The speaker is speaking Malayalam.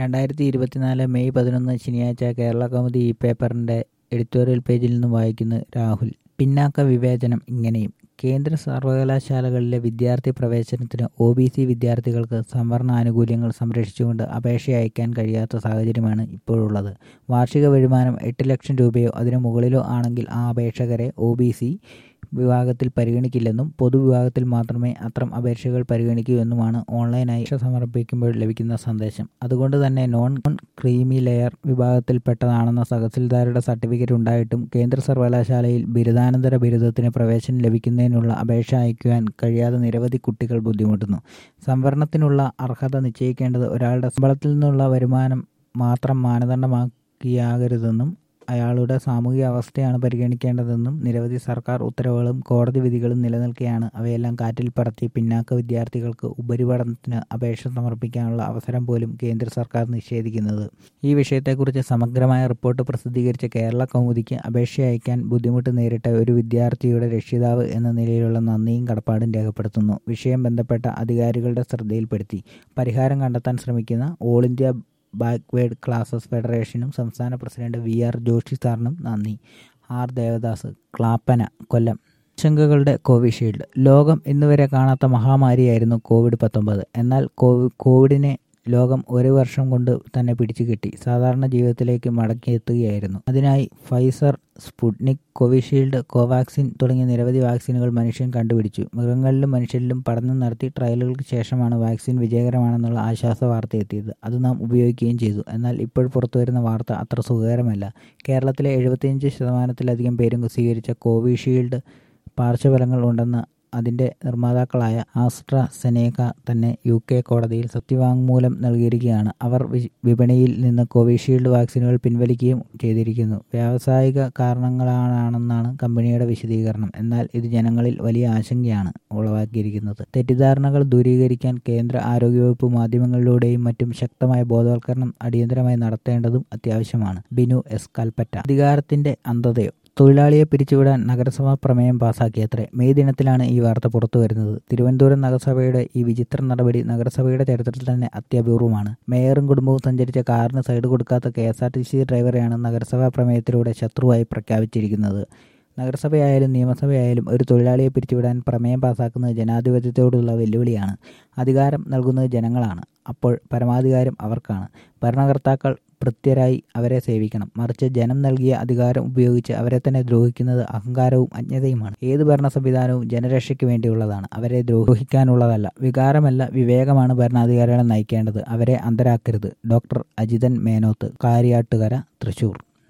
രണ്ടായിരത്തി ഇരുപത്തിനാല് മെയ് പതിനൊന്ന് ശനിയാഴ്ച കേരള കൗമുദി ഈ പേപ്പറിൻ്റെ എഡിറ്റോറിയൽ പേജിൽ നിന്ന് വായിക്കുന്നു രാഹുൽ പിന്നാക്ക വിവേചനം ഇങ്ങനെയും കേന്ദ്ര സർവകലാശാലകളിലെ വിദ്യാർത്ഥി പ്രവേശനത്തിന് ഒ ബി സി വിദ്യാർത്ഥികൾക്ക് സംവരണ ആനുകൂല്യങ്ങൾ സംരക്ഷിച്ചുകൊണ്ട് അപേക്ഷ അയക്കാൻ കഴിയാത്ത സാഹചര്യമാണ് ഇപ്പോഴുള്ളത് വാർഷിക വരുമാനം എട്ട് ലക്ഷം രൂപയോ അതിനു മുകളിലോ ആണെങ്കിൽ ആ അപേക്ഷകരെ ഒ ബി സി വിഭാഗത്തിൽ പരിഗണിക്കില്ലെന്നും പൊതുവിഭാഗത്തിൽ മാത്രമേ അത്തരം അപേക്ഷകൾ പരിഗണിക്കൂ എന്നുമാണ് ഓൺലൈനായി അപേക്ഷ സമർപ്പിക്കുമ്പോൾ ലഭിക്കുന്ന സന്ദേശം അതുകൊണ്ട് തന്നെ നോൺ ക്രീമി ലെയർ വിഭാഗത്തിൽപ്പെട്ടതാണെന്ന തഹസിൽദാരുടെ സർട്ടിഫിക്കറ്റ് ഉണ്ടായിട്ടും കേന്ദ്ര സർവകലാശാലയിൽ ബിരുദാനന്തര ബിരുദത്തിന് പ്രവേശനം ലഭിക്കുന്നതിനുള്ള അപേക്ഷ അയക്കുവാൻ കഴിയാതെ നിരവധി കുട്ടികൾ ബുദ്ധിമുട്ടുന്നു സംവരണത്തിനുള്ള അർഹത നിശ്ചയിക്കേണ്ടത് ഒരാളുടെ ശമ്പളത്തിൽ നിന്നുള്ള വരുമാനം മാത്രം മാനദണ്ഡമാക്കിയാകരുതെന്നും അയാളുടെ സാമൂഹിക അവസ്ഥയാണ് പരിഗണിക്കേണ്ടതെന്നും നിരവധി സർക്കാർ ഉത്തരവുകളും കോടതി വിധികളും നിലനിൽക്കെയാണ് അവയെല്ലാം കാറ്റിൽ പറത്തി പിന്നാക്ക വിദ്യാർത്ഥികൾക്ക് ഉപരിപഠനത്തിന് അപേക്ഷ സമർപ്പിക്കാനുള്ള അവസരം പോലും കേന്ദ്ര സർക്കാർ നിഷേധിക്കുന്നത് ഈ വിഷയത്തെക്കുറിച്ച് സമഗ്രമായ റിപ്പോർട്ട് പ്രസിദ്ധീകരിച്ച കേരള കൗമുദിക്ക് അപേക്ഷ അയക്കാൻ ബുദ്ധിമുട്ട് നേരിട്ട ഒരു വിദ്യാർത്ഥിയുടെ രക്ഷിതാവ് എന്ന നിലയിലുള്ള നന്ദിയും കടപ്പാടും രേഖപ്പെടുത്തുന്നു വിഷയം ബന്ധപ്പെട്ട അധികാരികളുടെ ശ്രദ്ധയിൽപ്പെടുത്തി പരിഹാരം കണ്ടെത്താൻ ശ്രമിക്കുന്ന ഓൾ ഇന്ത്യ ബാക്ക്വേഡ് ക്ലാസസ് ഫെഡറേഷനും സംസ്ഥാന പ്രസിഡന്റ് വി ആർ ജോഷി സാറിനും നന്ദി ആർ ദേവദാസ് ക്ലാപ്പന കൊല്ലം ആശങ്കകളുടെ കോവിഷീൽഡ് ലോകം ഇന്നുവരെ കാണാത്ത മഹാമാരിയായിരുന്നു കോവിഡ് പത്തൊമ്പത് എന്നാൽ കോവിഡിനെ ലോകം ഒരു വർഷം കൊണ്ട് തന്നെ പിടിച്ചു കിട്ടി സാധാരണ ജീവിതത്തിലേക്ക് മടങ്ങിയെത്തുകയായിരുന്നു അതിനായി ഫൈസർ സ്പുട്നിക് കോവിഷീൽഡ് കോവാക്സിൻ തുടങ്ങിയ നിരവധി വാക്സിനുകൾ മനുഷ്യൻ കണ്ടുപിടിച്ചു മൃഗങ്ങളിലും മനുഷ്യരിലും പഠനം നടത്തി ട്രയലുകൾക്ക് ശേഷമാണ് വാക്സിൻ വിജയകരമാണെന്നുള്ള ആശ്വാസ വാർത്ത എത്തിയത് അത് നാം ഉപയോഗിക്കുകയും ചെയ്തു എന്നാൽ ഇപ്പോൾ പുറത്തുവരുന്ന വാർത്ത അത്ര സുഖകരമല്ല കേരളത്തിലെ എഴുപത്തിയഞ്ച് ശതമാനത്തിലധികം പേരും സ്വീകരിച്ച കോവിഷീൽഡ് പാർശ്വഫലങ്ങൾ ഉണ്ടെന്ന് അതിൻ്റെ നിർമ്മാതാക്കളായ ആസ്ട്ര സെനേക തന്നെ യു കെ കോടതിയിൽ സത്യവാങ്മൂലം നൽകിയിരിക്കുകയാണ് അവർ വിപണിയിൽ നിന്ന് കോവിഷീൽഡ് വാക്സിനുകൾ പിൻവലിക്കുകയും ചെയ്തിരിക്കുന്നു വ്യാവസായിക കാരണങ്ങളാണെന്നാണ് കമ്പനിയുടെ വിശദീകരണം എന്നാൽ ഇത് ജനങ്ങളിൽ വലിയ ആശങ്കയാണ് ഉളവാക്കിയിരിക്കുന്നത് തെറ്റിദ്ധാരണകൾ ദൂരീകരിക്കാൻ കേന്ദ്ര ആരോഗ്യവകുപ്പ് മാധ്യമങ്ങളിലൂടെയും മറ്റും ശക്തമായ ബോധവൽക്കരണം അടിയന്തരമായി നടത്തേണ്ടതും അത്യാവശ്യമാണ് ബിനു എസ് കൽപ്പറ്റ അധികാരത്തിന്റെ അന്ധതയോ തൊഴിലാളിയെ പിരിച്ചുവിടാൻ നഗരസഭാ പ്രമേയം പാസാക്കിയത്രേ മെയ് ദിനത്തിലാണ് ഈ വാർത്ത പുറത്തു വരുന്നത് തിരുവനന്തപുരം നഗരസഭയുടെ ഈ വിചിത്ര നടപടി നഗരസഭയുടെ ചരിത്രത്തിൽ തന്നെ അത്യപൂർവമാണ് മേയറും കുടുംബവും സഞ്ചരിച്ച കാറിന് സൈഡ് കൊടുക്കാത്ത K S R T C ഡ്രൈവറെയാണ് നഗരസഭാ പ്രമേയത്തിലൂടെ ശത്രുവായി പ്രഖ്യാപിച്ചിരിക്കുന്നത് നഗരസഭയായാലും നിയമസഭയായാലും ഒരു തൊഴിലാളിയെ പിരിച്ചുവിടാൻ പ്രമേയം പാസാക്കുന്നത് ജനാധിപത്യത്തോടുള്ള വെല്ലുവിളിയാണ് അധികാരം നൽകുന്നത് ജനങ്ങളാണ് അപ്പോൾ പരമാധികാരം അവർക്കാണ് ഭരണകർത്താക്കൾ ഭൃത്യരായി അവരെ സേവിക്കണം മറിച്ച് ജനം നൽകിയ അധികാരം ഉപയോഗിച്ച് അവരെ തന്നെ ദ്രോഹിക്കുന്നത് അഹങ്കാരവും അജ്ഞതയുമാണ് ഏത് ഭരണ സംവിധാനവും ജനരക്ഷയ്ക്ക് വേണ്ടിയുള്ളതാണ് അവരെ ദ്രോഹിക്കാനുള്ളതല്ല വികാരമല്ല വിവേകമാണ് ഭരണാധികാരികളെ നയിക്കേണ്ടത് അവരെ അന്തരാക്കരുത് ഡോക്ടർ അജിതൻ മേനോത്ത് കാര്യാട്ടുകര തൃശൂർ